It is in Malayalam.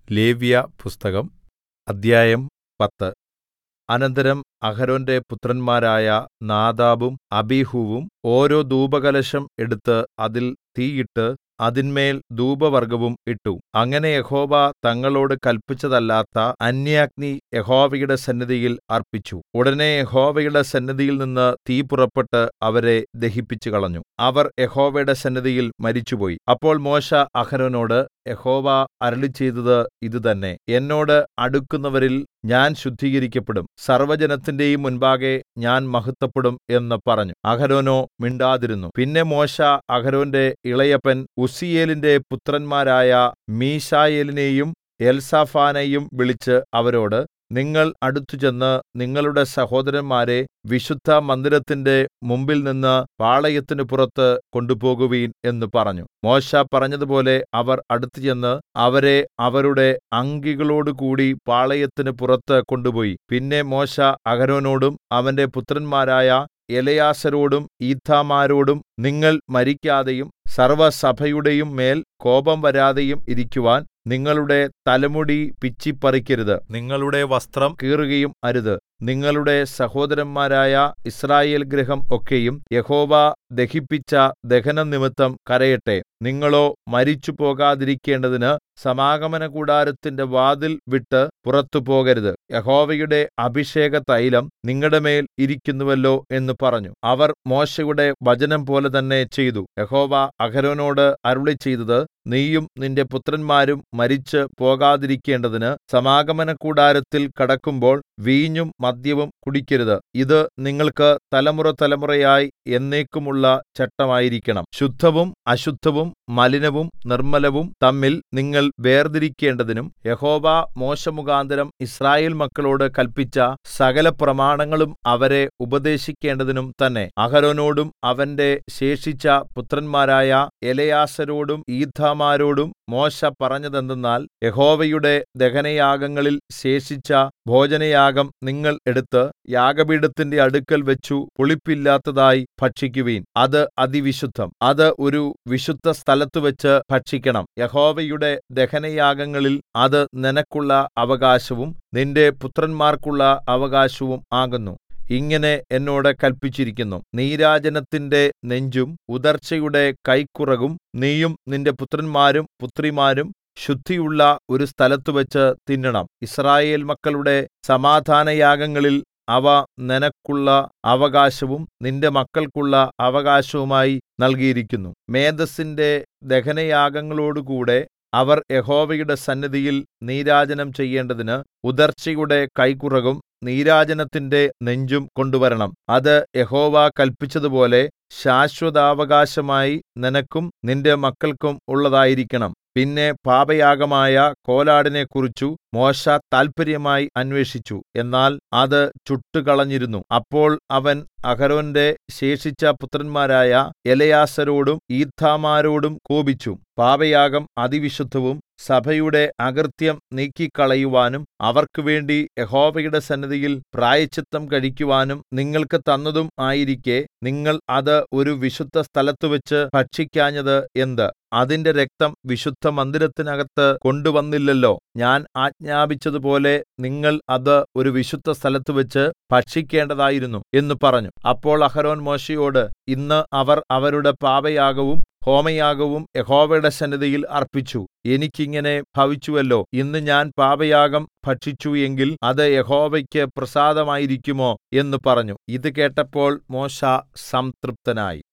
ലേവ്യപുസ്തകം അദ്ധ്യായം പത്ത് അനന്തരം അഹരോന്റെ പുത്രന്മാരായ നാദാബും അബീഹൂവും ഓരോ ധൂപകലശം എടുത്ത് അതിൽ തീയിട്ട് അതിന്മേൽ ധൂപവർഗ്ഗവും ഇട്ടു അങ്ങനെ യഹോവ തങ്ങളോട് കല്പിച്ചതല്ലാത്ത അന്യാഗ്നി യഹോവയുടെ സന്നിധിയിൽ അർപ്പിച്ചു ഉടനെ യഹോവയുടെ സന്നിധിയിൽനിന്ന് തീ പുറപ്പെട്ട് അവരെ ദഹിപ്പിച്ചുകളഞ്ഞു അവർ യഹോവയുടെ സന്നിധിയിൽ മരിച്ചുപോയി അപ്പോൾ മോശെ അഹരോനോട് യഹോവ അരുളിച്ചെയ്തത് ഇതുതന്നെ എന്നോട് അടുക്കുന്നവരിൽ ഞാൻ ശുദ്ധീകരിക്കപ്പെടും സർവ്വജനത്തിന്റെയും മുൻപാകെ ഞാൻ മഹത്വപ്പെടും എന്ന് പറഞ്ഞു അഹരോനോ മിണ്ടാതിരുന്നു പിന്നെ മോശെ അഹരോന്റെ ഇളയപ്പൻ ഉസ്സീയേലിന്റെ പുത്രന്മാരായ മീശായേലിനെയും എൽസാഫാനെയും വിളിച്ച് അവരോട് നിങ്ങൾ അടുത്തുചെന്ന് നിങ്ങളുടെ സഹോദരന്മാരെ വിശുദ്ധമന്ദിരത്തിന്റെ മുമ്പിൽനിന്ന് പാളയത്തിന് പുറത്ത് കൊണ്ടുപോകുവിൻ എന്ന് പറഞ്ഞു മോശെ പറഞ്ഞതുപോലെ അവർ അടുത്തുചെന്ന് അവരെ അവരുടെ അങ്കികളോടുകൂടി പാളയത്തിന് പുറത്ത് കൊണ്ടുപോയി പിന്നെ മോശെ അഹരോനോടും അവന്റെ പുത്രന്മാരായ എലെയാസാരോടും ഈഥാമാരോടും നിങ്ങൾ മരിക്കാതെയും സർവ്വസഭയുടെയും മേൽ കോപം വരാതെയും ഇരിക്കുവാൻ നിങ്ങളുടെ തലമുടി പിച്ചിപ്പറിക്കരുത് നിങ്ങളുടെ വസ്ത്രം കീറുകയും അരുത് നിങ്ങളുടെ സഹോദരന്മാരായ യിസ്രായേൽ ഗൃഹം ഒക്കെയും യഹോവ ദഹിപ്പിച്ച ദഹനംനിമിത്തം കരയട്ടെ നിങ്ങളോ മരിച്ചുപോകാതിരിക്കേണ്ടതിന് സമാഗമനകൂടാരത്തിന്റെ വാതിൽ വിട്ട് പുറത്തു പോകരുത് യഹോവയുടെ അഭിഷേകതൈലം നിങ്ങളുടെമേൽ ഇരിക്കുന്നുവല്ലോ എന്ന് പറഞ്ഞു അവർ മോശെയുടെ വചനം പോലെ തന്നെ ചെയ്തു യഹോവ അഹരോനോട് അരുളിച്ചെയ്തത് നീയും നിന്റെ പുത്രന്മാരും മരിച്ചു പോകാതിരിക്കേണ്ടതിന് സമാഗമനകൂടാരത്തിൽ കടക്കുമ്പോൾ വീഞ്ഞും മദ്യവും കുടിക്കരുത് ഇത് നിങ്ങൾക്ക് തലമുറതലമുറയായി എന്നേക്കുമുള്ള ചട്ടമായിരിക്കണം ശുദ്ധവും അശുദ്ധവും മലിനവും നിർമ്മലവും തമ്മിൽ നിങ്ങൾ വേർതിരിക്കേണ്ടതിനും യഹോവ മോശെമുഖാന്തരം യിസ്രായേൽ മക്കളോട് കല്പിച്ച സകല പ്രമാണങ്ങളും അവരെ ഉപദേശിക്കേണ്ടതിനും തന്നെ അഹരോനോടും അവന്റെ ശേഷിച്ച പുത്രന്മാരായ എലെയാസരോടും ഈഥാമാരോടും മോശെ പറഞ്ഞതെന്തെന്നാൽ യഹോവയുടെ ദഹനയാഗങ്ങളിൽ ശേഷിച്ച ഭോജനയാഗം നിങ്ങൾ എടുത്ത് യാഗപീഠത്തിന്റെ അടുക്കൽ വെച്ചു പുളിപ്പില്ലാത്തതായി ഭക്ഷിക്കുവിൻ അത് അതിവിശുദ്ധം അത് ഒരു വിശുദ്ധ സ്ഥലത്തുവച്ച് ഭക്ഷിക്കണം യഹോവയുടെ ദഹനയാഗങ്ങളിൽ അത് നിനക്കുള്ള അവകാശവും നിന്റെ പുത്രന്മാർക്കുള്ള അവകാശവും ആകുന്നു ഇങ്ങനെ എന്നോട് കല്പിച്ചിരിക്കുന്നു നീരാജനത്തിന്റെ നെഞ്ചും ഉദർച്ചയുടെ കൈക്കുറകും നീയും നിന്റെ പുത്രന്മാരും പുത്രിമാരും ശുദ്ധിയുള്ള ഒരു സ്ഥലത്തുവച്ച് തിന്നണം യിസ്രായേൽ മക്കളുടെ സമാധാനയാഗങ്ങളിൽ അവ നിനക്കുള്ള അവകാശവും നിന്റെ മക്കൾക്കുള്ള അവകാശവുമായി നൽകിയിരിക്കുന്നു മേദസ്സിന്റെ ദഹനയാഗങ്ങളോടുകൂടെ അവർ യഹോവയുടെ സന്നിധിയിൽ നീരാജനം ചെയ്യേണ്ടതിന് ഉദർച്ചയുടെ കൈക്കുറകും നീരാജനത്തിന്റെ നെഞ്ചും കൊണ്ടുവരണം അത് യഹോവ കല്പിച്ചതുപോലെ ശാശ്വതാവകാശമായി നിനക്കും നിന്റെ മക്കൾക്കും ഉള്ളതായിരിക്കണം പിന്നെ പാപയാഗമായ കോലാടിനെക്കുറിച്ചു മോശെ താല്പര്യമായി അന്വേഷിച്ചു എന്നാൽ അത് ചുട്ടുകളഞ്ഞിരുന്നു അപ്പോൾ അവൻ അഹരോന്റെ ശേഷിച്ച പുത്രന്മാരായ എലെയാസരോടും ഈഥാമാരോടും കോപിച്ചു പാപയാഗം അതിവിശുദ്ധവും സഭയുടെ അകൃത്യം നീക്കിക്കളയുവാനും അവർക്കുവേണ്ടി യഹോവയുടെ സന്നിധിയിൽ പ്രായശ്ചിത്തം കഴിക്കുവാനും നിങ്ങൾക്ക് തന്നതും ആയിരിക്കെ നിങ്ങൾ അത് ഒരു വിശുദ്ധ സ്ഥലത്തുവച്ച് ഭക്ഷിക്കാഞ്ഞത് എന്ത് അതിന്റെ രക്തം വിശുദ്ധ മന്ദിരത്തിനകത്ത് കൊണ്ടുവന്നില്ലല്ലോ ഞാൻ ആജ്ഞാപിച്ചതുപോലെ നിങ്ങൾ അത് ഒരു വിശുദ്ധ സ്ഥലത്തുവച്ച് ഭക്ഷിക്കേണ്ടതായിരുന്നു എന്ന് പറഞ്ഞു അപ്പോൾ അഹരോൻ മോശെയോട് ഇന്ന് അവർ അവരുടെ പാപയാഗവും ഹോമയാഗവും യഹോവയുടെ സന്നിധിയിൽ അർപ്പിച്ചു എനിക്കിങ്ങനെ ഭവിച്ചുവല്ലോ ഇന്ന് ഞാൻ പാപയാഗം ഭക്ഷിച്ചു എങ്കിൽ അത് യഹോവയ്ക്ക് പ്രസാദമായിരിക്കുമോ എന്ന് പറഞ്ഞു ഇത് കേട്ടപ്പോൾ മോശെ സംതൃപ്തനായി